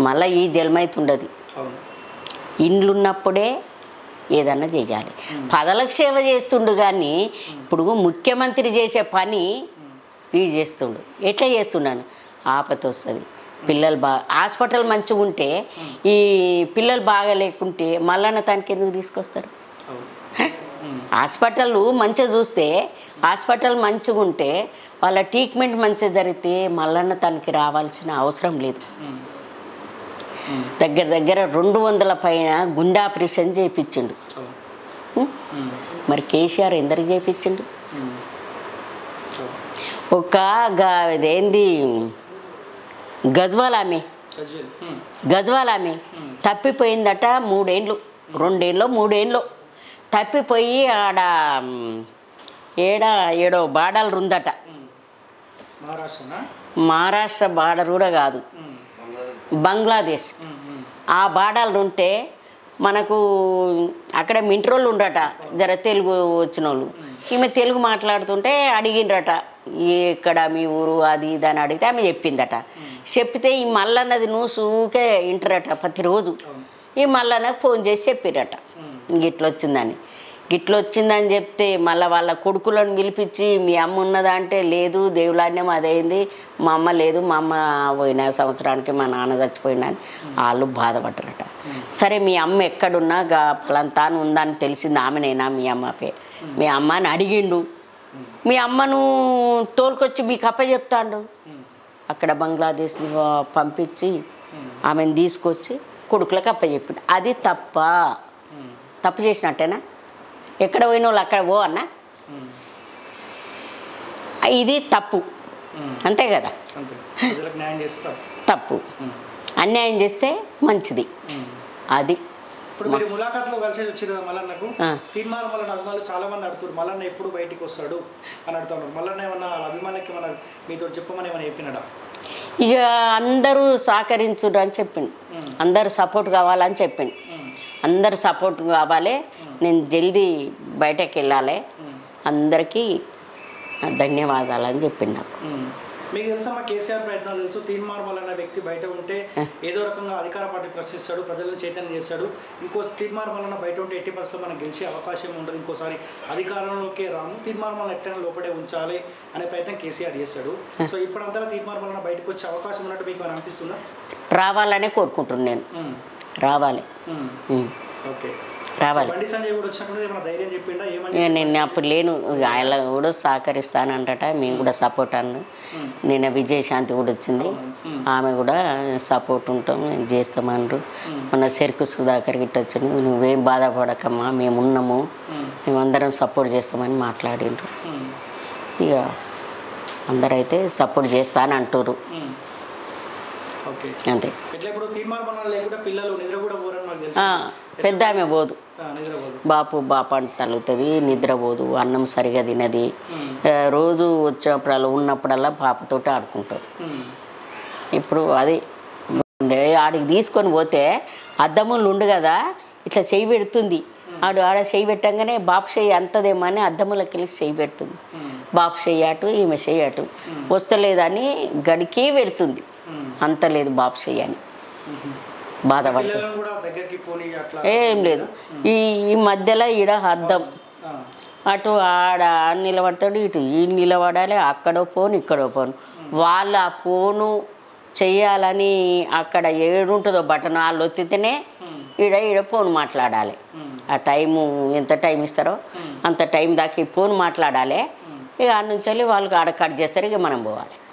మళ్ళీ ఈ జన్మైతుండదు అవును ఇండ్లు ఉన్నప్పుడే ఏదన్నా చేయాలి పదలకు సేవ చేస్తుండు కానీ ఇప్పుడు ముఖ్యమంత్రి చేసే పని వీడు చేస్తుండు ఎట్లా చేస్తున్నాను ఆపత వస్తుంది పిల్లలు బాగా హాస్పిటల్ మంచిగా ఉంటే ఈ పిల్లలు బాగా లేకుంటే మళ్ళా తనకి ఎందుకు తీసుకొస్తారు అవును హాస్పిటల్ మంచిగా చూస్తే హాస్పిటల్ మంచిగా ఉంటే వాళ్ళ ట్రీట్మెంట్ మంచిగా జరిగితే మల్లన్న తనకి రావాల్సిన అవసరం లేదు ఉమ్. దగ్గర దగ్గర రెండు వందల పైన గుండె ఆపరేషన్ చేయించిండు అవును ఉం? ఉమ్. మరి కేసీఆర్ ఎందరికి చేయించిండు ఉమ్. అవును. ఒక గా ఇదేంది గజ్వాల్ ఆమె సజ్జలు. ఉమ్. గజ్వాల్ ఆమె తప్పిపోయిందట మూడేండ్లు రెండేళ్ళు మూడేళ్ళు తప్పిపోయి ఆడ మ్, ఏడ ఏడో బార్డర్ ఉందట ఉమ్. మహారాష్ట్రనా మహారాష్ట్ర బార్డర్ కూడా కాదు ఉమ్. బంగ్లాదేశ్ ఉమ్. ఉమ్. ఆ బార్డర్లు ఉంటే మనకు అక్కడ మింట్రోళ్ళు ఉండట జర తెలుగు వచ్చిన వాళ్ళు ఈమె తెలుగు మాట్లాడుతుంటే అడిగిండ్రట ఎక్కడ మీ ఊరు అది ఇది అని అడిగితే ఆమె చెప్పిందట చెప్తే ఈ మల్లన్నది నువ్వు సూకే వింటారట ప్రతిరోజు ఈ మల్లన్నకు ఫోన్ చేసి చెప్పిరట గిట్ల వచ్చిందని గిట్ల వచ్చిందని చెప్తే మళ్ళీ వాళ్ళ కొడుకులను పిలిపించి మీ అమ్మ ఉన్నదా అంటే లేదు దేవులాన్యం అదైంది మా అమ్మ లేదు మా అమ్మ పోయిన సంవత్సరానికి మా నాన్న చచ్చిపోయినా అని వాళ్ళు బాధపడ్డారట సరే మీ అమ్మ ఎక్కడున్నా గా ప్లంతాను ఉందని తెలిసింది ఆమెనేనా మీ అమ్మ పే మీ అమ్మ అని అడిగిండు మీ అమ్మను తోలుకొచ్చి మీకు అప్ప చెప్తాండు అక్కడ బంగ్లాదేశ్ వా- పంపించి ఆమెను తీసుకొచ్చి కొడుకులకు అప్పచెప్పిండు అది తప్ప తప్పు చేసినట్టేనా ఎక్కడ పోయిన వాళ్ళు అక్కడ పో అన్న ఇది తప్పు అంతే కదా అంతే ప్రజలకు న్యాయం చేస్తా తప్పు అన్యాయం చేస్తే మంచిది అది ఇప్పుడు మీరు ములాఖాత్లో కలిసి వచ్చారు కదా మల్లన్నకు ఆ. తీర్మానం వల్ల అభిమానులు చాలా మంది అడుగుతారు మల్లన్న ఎప్పుడు బయటికి వస్తాడు అని అడుగుతున్నారు మల్లన్న ఏమన్నా వాళ్ళ అభిమానులకి ఏమన్నా మీతో చెప్పమని ఏమైనా చెప్పినాడా ఇక అందరూ సహకరించుడు అని చెప్పిండు అందరూ సపోర్ట్ కావాలని చెప్పిండు ఉమ్. అందరు సపోర్ట్ కావాలి నేను జల్దీ బయటకు వెళ్ళాలి అందరికీ నా ధన్యవాదాలు అని చెప్పిండు నాకు ఉమ్. మీకు తెలుసా మా కేసీఆర్ ప్రయత్నాలు తెలుసు తీర్మానం వల్ల అనే వ్యక్తి బయట ఉంటే ఏదో రకంగా అధికార పార్టీ ప్రశ్నిస్తాడు ప్రజలను చైతన్యం చేస్తాడు ఇంకో తీర్మానం వలన బయట ఉంటే ఎట్టి పరిస్థితుల్లో మనం గెలిచే అవకాశం ఉండదు ఇంకోసారి అధికారంలోకి రాము తీర్మానం వలన ఎట్టైనా లోపడే ఉంచాలి అనే ప్రయత్నం కేసీఆర్ చేస్తాడు సో ఇప్పుడంతా తీర్మానం వలన బయటకు వచ్చే అవకాశం ఉన్నట్టు మీకు ఏమైనా అనిపిస్తుందా రావాలనే కోరుకుంటున్నాను నేను ఉమ్. రావాలి ఉమ్. ఉమ్. ఓకే రావాలి బండి సంజయ్ కూడా వచ్చినప్పుడు ఏమైనా ధైర్యం చెప్పిండా ఏమని ఇక నేను అప్పుడు లేను ఇక ఆయన కూడా సహకరిస్తానంటట మేము కూడా సపోర్ట్ అన్న నిన్న విజయశాంతి కూడా వచ్చింది ఆమె కూడా సపోర్ట్ ఉంటాం మేము చేస్తామన్నారు మన చెరుకు సుధాకర్ గిట్ట వచ్చింది నువ్వేం బాధపడకమ్మా మేము ఉన్నాము మేమందరం సపోర్ట్ చేస్తామని మాట్లాడిండ్రు ఉమ్. ఇక అందరైతే సపోర్ట్ చేస్తా అని అంటారు ఉమ్. ఓకే అంతే ఎట్లా ఇప్పుడు తీర్మానం వలన లేకుండా పిల్లలు నిద్ర కూడా పోరని నాకు తెలుసు ఆ, పెద్ద ఆమె పోదు ఆ, నిద్రపోదు బాపు బాప అని తలుగుతుంది నిద్రపోదు అన్నం సరిగా తినది ఆ, రోజు వచ్చినప్పుడల్లా ఉన్నప్పుడల్లా పాపతోటి ఆడుకుంటాడు ఉమ్. ఇప్పుడు అది ఉండే ఆడికి తీసుకొని పోతే అద్దములు ఉండు కదా ఇట్లా చెయ్యి పెడుతుంది ఆడు ఆడ చెయ్యి పెట్టంగానే బాపు చెయ్యి అంతదేమో అని అద్దములకి వెళ్ళి చెయ్యి పెడుతుంది బాపు చెయ్యి అటు ఈమె చెయ్యి అటు వస్తలేదని గడికి పెడుతుంది ఉమ్. అంత లేదు బాపు చెయ్యి అని ఉమ్. బాధపడుతుంది పిల్లలను కూడా దగ్గరికి పోనీ అట్లా ఏం లేదు ఈ ఈ మధ్యలో ఈడ అద్దం ఆ, అటు ఆడ ఆడ నిలబడతాడు ఇటు ఈ నిలబడాలి అక్కడో ఫోన్ ఇక్కడో ఫోన్ వాళ్ళు ఆ ఫోను చెయ్యాలని అక్కడ ఏడుంటుందో బటన్ వాళ్ళు ఒత్తితేనే ఉమ్. ఈడ ఈడ ఫోన్ మాట్లాడాలి ఉమ్. ఆ టైము ఎంత టైం ఇస్తారో అంత టైం దాకా ఈ ఫోన్ మాట్లాడాలి ఇక ఆడ నుంచి వెళ్ళి వాళ్ళకి ఆడ కట్ చేస్తారు ఇక మనం పోవాలి